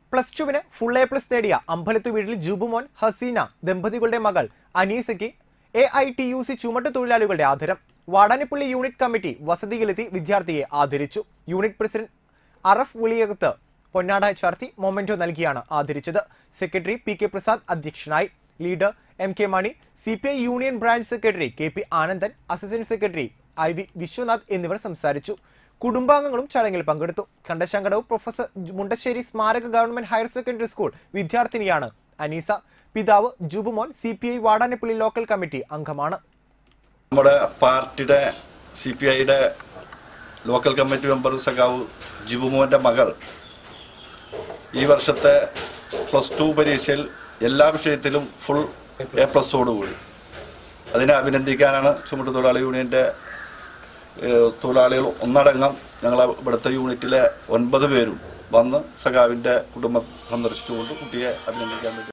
plus ടുവിന് full A plus നേടിയ അമ്പലത്തു വീട്ടിൽ ജുബുമോൻ ഹസീന ദമ്പതികളുടെ മകൾ അനീസയ്ക്ക് A I T U C ചുമട്ടു തൊഴിലാളികളുടെ ആദരം വാടാനപ്പള്ളി യൂണിറ്റ് കമ്മിറ്റി വസതിയിലെത്തി വിദ്യാർത്ഥിയെ ആദരിച്ചു യൂണിറ്റ് പ്രസിഡന്റ് അറഫ് വിളിയകത്ത് പൊന്നാട ചാർത്തി മൊമെന്റോ നൽകിയാണ് ആദരിച്ചത് സെക്രട്ടറി പി കെ പ്രസാദ് അധ്യക്ഷനായി leader M K Mani C P I union branch secretary K P Anandan assistant secretary I V Viswanath എന്നിവർ സംസാരിച്ചു കുടുംബാംഗങ്ങളും ചടങ്ങിൽ പങ്കെടുത്തു കണ്ടശങ്കടവ് പ്രൊഫസർ മുണ്ടശ്ശേരി സ്മാരക ഗവൺമെന്റ് ഹയർ സെക്കൻഡറി സ്കൂൾ വിദ്യാർത്ഥിനിയാണ് അനീസ പിതാവ് Jubumon C P I Vadanappally local committee അംഗമാണ് നമ്മുടെ പാർട്ടിയുടെ സി പി ഐയുടെ ലോക്കൽ കമ്മിറ്റി മെമ്പർ സഖാവ് ജിബുമോൻ്റെ മകൾ ഈ വർഷത്തെ പ്ലസ് ടു പരീക്ഷയിൽ എല്ലാ വിഷയത്തിലും ഫുൾ എ പ്ലസോടുകൂടി അതിനെ അഭിനന്ദിക്കാനാണ് ചുമട്ട് തൊഴിലാളി യൂണിയൻ്റെ ഏഹ്, തൊഴിലാളികൾ ഒന്നടങ്കം ഞങ്ങളെ ഇവിടുത്തെ യൂണിറ്റിലെ ഒൻപത് പേരും വന്ന് സഖാവിൻ്റെ കുടുംബം സന്ദർശിച്ചുകൊണ്ട് കുട്ടിയെ അഭിനന്ദിക്കാൻ വേണ്ടി